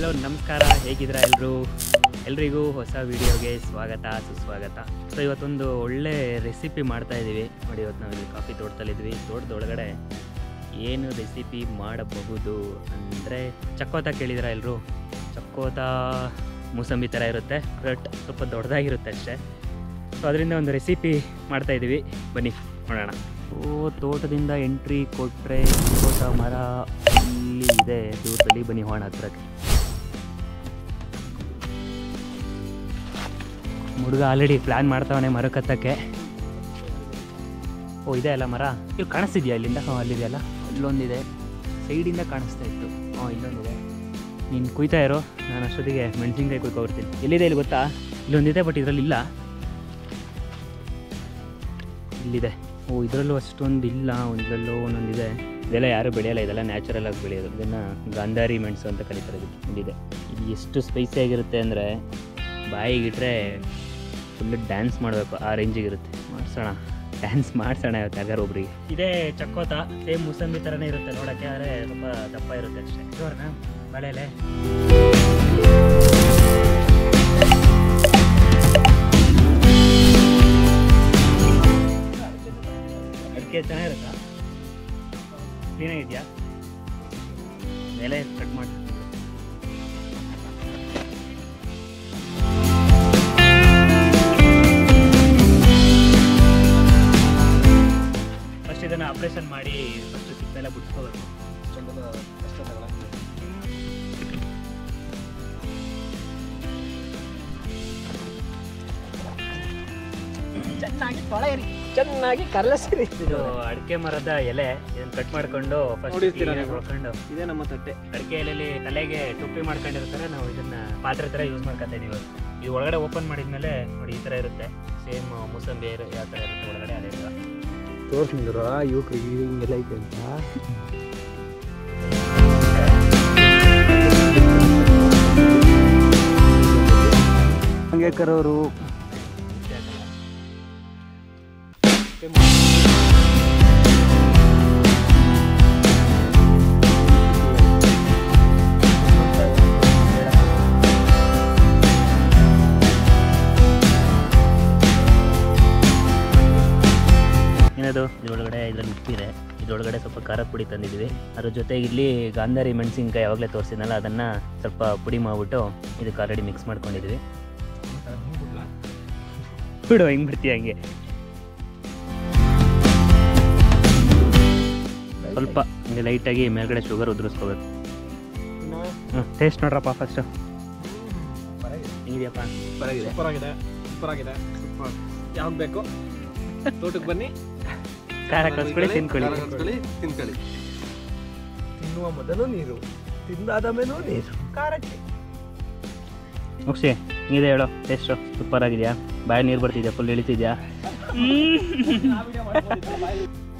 Hello ನಮಸ್ಕಾರ ಹೇಗಿದ್ದೀರಾ ಎಲ್ಲರೂ ಎಲ್ರಿಗೂ ಹೊಸ ವಿಡಿಯೋಗೆ ಸ್ವಾಗತ ಸುಸ್ವಾಗತ ಸೊ ಇವತ್ತೊಂದು ಒಳ್ಳೆ ರೆಸಿಪಿ ಮಾಡ್ತಾ ಇದ್ದೀವಿ ನೋಡಿ ಇವತ್ತು ನಾವು ಇಲ್ಲಿ ಕಾಫಿ ತೋಟದಲ್ಲಿದ್ವಿ ತೋಟದೊಳಗಡೆ ಏನು ರೆಸಿಪಿ ಮಾಡಬಹುದು ಅಂದರೆ ಚಕ್ಕೋತ ಕೇಳಿದಿರಾ ಎಲ್ಲರೂ ಚಕ್ಕೋತ ಮೂಸಂಬಿ ಥರ ಇರುತ್ತೆ ಬಟ್ ಸ್ವಲ್ಪ ದೊಡ್ಡದಾಗಿರುತ್ತೆ ಅಷ್ಟೇ ಸೊ ಅದರಿಂದ ಒಂದು ರೆಸಿಪಿ ಮಾಡ್ತಾ ಇದ್ದೀವಿ ಬನ್ನಿ ನೋಡೋಣ ಓ ತೋಟದಿಂದ ಎಂಟ್ರಿ ಕೊಟ್ಟರೆ ತೋಟ ಮರ ಇಲ್ಲಿ ಇದೆ ದೂರದಲ್ಲಿ ಬನ್ನಿ ಹೋಣ ಹತ್ರಕ್ಕೆ ಹುಡುಗ ಆಲ್ರೆಡಿ ಪ್ಲ್ಯಾನ್ ಮಾಡ್ತಾವನೆ ಮರ ಕತ್ತಕ್ಕೆ ಓ ಇದೆ ಅಲ್ಲ ಮರ ಇಲ್ಲಿ ಕಾಣಿಸ್ತಿದ್ಯಾ ಇಲ್ಲಿಂದ ಹಾಂ ಅಲ್ಲಿದೆಯಲ್ಲ ಇಲ್ಲೊಂದಿದೆ ಸೈಡಿಂದ ಕಾಣಿಸ್ತಾ ಇತ್ತು ಹಾಂ ಇಲ್ಲೊಂದಿದೆ ನೀನು ಕುಯ್ತಾ ಇರೋ ನಾನು ಅಷ್ಟೊತ್ತಿಗೆ ಮೆಣಸಿನ್ಕಾಯಿ ಕುಯ್ಕೊಬರ್ತೀನಿ ಎಲ್ಲಿದೆ ಇಲ್ಲಿ ಗೊತ್ತಾ ಇಲ್ಲೊಂದಿದೆ ಬಟ್ ಇದರಲ್ಲಿ ಇಲ್ಲ ಇಲ್ಲಿದೆ ಓ ಇದರಲ್ಲೂ ಅಷ್ಟೊಂದು ಇಲ್ಲ ಒಂದರಲ್ಲೂ ಒಂದೊಂದಿದೆ ಇದೆಲ್ಲ ಯಾರು ಬೆಳೆಯಲ್ಲ ಇದೆಲ್ಲ ನ್ಯಾಚುರಲ್ ಆಗಿ ಬೆಳೆಯೋದು ಇದನ್ನು ಗಾಂಧಾರಿ ಮೆಣಸು ಅಂತ ಕರೀತಾರೆ ಇದಕ್ಕೆ ಇಲ್ಲಿದೆ ಇದು ಎಷ್ಟು ಸ್ಪೈಸಿ ಆಗಿರುತ್ತೆ ಅಂದರೆ ಬಾಯಿಗಿಟ್ರೆ ಫುಲ್ ಡ್ಯಾನ್ಸ್ ಮಾಡಬೇಕು ಆ ರೇಂಜಿಗೆ ಇರುತ್ತೆ ಮಾಡಿಸೋಣ ಡ್ಯಾನ್ಸ್ ಮಾಡಿಸೋಣ ಇವತ್ತು ಯಾರು ಒಬ್ರಿಗೆ ಇದೇ ಚಕ್ಕೋತ ಸೇಮ್ ಮೂಸಂಬಿ ಥರನೇ ಇರುತ್ತೆ ನೋಡೋಕ್ಕೆ ಆದರೆ ಸ್ವಲ್ಪ ದಪ್ಪ ಇರುತ್ತೆ ಅಷ್ಟೇ ಇವ್ರನ್ನ ಬಳೆಲೆ ಅಡಿಕೆ ಚೆನ್ನಾಗಿರುತ್ತಾ ಕ್ಲೀನಾಗಿದೆಯಾ ಎಲೆ ಕಟ್ ಮಾಡಿ ಫಸ್ಟ್ ಇದನ್ನು ಆಪ್ರೇಷನ್ ಮಾಡಿ ಫಸ್ಟ್ ಸಿಪ್ಪೆಲ್ಲ ಬಿಟ್ಕೋಬೇಕು ಚೆನ್ನಾಗಿ ತೊಳೆಯಿರಿ ಚೆನ್ನಾಗಿ ಕಲಸಿರಿ ಇದು ಅಡಿಕೆ ಮರದ ಎಲೆ ಇದನ್ನ ಕಟ್ ಮಾಡ್ಕೊಂಡು ಫಸ್ಟ್ ನೋಡಿರ್ತೀರಾ ನೀವು? ನೋಡ್ಕೊಂಡು ಇದೇ ನಮ್ಮ ತಟ್ಟೆ ಅಡಿಕೆ ಎಲೆಯಲ್ಲಿ ತಲೆಗೆ ಟೊಪ್ಪಿ ಮಾಡ್ಕೊಂಡಿರ್ತಾರೆ ನಾವು ಇದನ್ನ ಪಾತ್ರೆ ಥರ ಯೂಸ್ ಮಾಡ್ಕೊತಾ ಇದೀವಿ ಇದು ಒಳಗಡೆ ಓಪನ್ ಮಾಡಿದ್ಮೇಲೆ ನೋಡಿ ಈ ಥರ ಇರುತ್ತೆ ಸೇಮ್ ಮೂಸಂಬಿ ಇರು- ಯಾವ ಥರ ಇರುತ್ತೆ ಒಳಗಡೆ ಅದೇ ಥರ ತೋರಿಸಿದ್ರ ಯುವಕರಿಗೆ ಹಿಂಗೆಲ್ಲ ಐತೆ ಅಂತ ಹಂಗೆ ಕರೋರು ಏನದು ಇದ್ರೊಳಗಡೆ ಇದ್ರಲ್ಲಿ ಉಪ್ಪಿದೆ ಇದ್ರೊಳಗಡೆ ಸ್ವಲ್ಪ ಖಾರದ ಪುಡಿ ತಂದಿದ್ದೀವಿ ಅದ್ರ ಜೊತೆಗೆ ಇಲ್ಲಿ ಗಾಂಧಾರಿ ಮೆಣಸಿನ್ಕಾಯಿ ಯಾವಾಗಲೇ ತೋರಿಸಿದ್ನಲ್ಲ ಅದನ್ನು ಸ್ವಲ್ಪ ಪುಡಿ ಮಾಡಿಬಿಟ್ಟು ಇದಕ್ಕೆ ಆಲ್ರೆಡಿ ಮಿಕ್ಸ್ ಮಾಡ್ಕೊಂಡಿದ್ವಿ ಬಿಡು ಹಿಂಗೆ ಬಿಡ್ತೀಯ ಹಂಗೆ ಸ್ವಲ್ಪ ಹಿಂಗೆ ಲೈಟಾಗಿ ಮೇಲ್ಗಡೆ ಶುಗರ್ ಉದುರಿಸ್ಕೋಬೇಕು ಹ್ಞೂ ಟೇಸ್ಟ್ ನೋಡ್ರಪ್ಪ ಫಸ್ಟು ಹೆಂಗಿದೆಯಪ್ಪ ಸೂಪರ್ ಆಗಿದೆ ಸೂಪರ್ ಆಗಿದೆ ಸೂಪರ್ ಯಾವ್ದು ಬೇಕು ತೋಟಕ್ಕೆ ಬನ್ನಿ ಖಾರ ಕಸ್ಕೊಳ್ಳಿ ತಿನ್ಕೊಳ್ಳಿ ಕಸ್ಕೊಳ್ಳಿ ತಿನ್ಕೊಳ್ಳಿ ತಿನ್ನುವ ಮೊದಲು ನೀರು ತಿಂದಾದ ಮೇಲೂ ನೀರು ಖಾರಕ್ಕೆ ಮುಗಿಸಿ ಇದೆ ಹೇಳೋ ಟೇಸ್ಟು ಸೂಪರ್ ಆಗಿದೆಯಾ ಬಾಯಿ ನೀರು ಬರ್ತಿದ್ಯಾ ಫುಲ್ ಇಳಿತಿದ್ಯಾ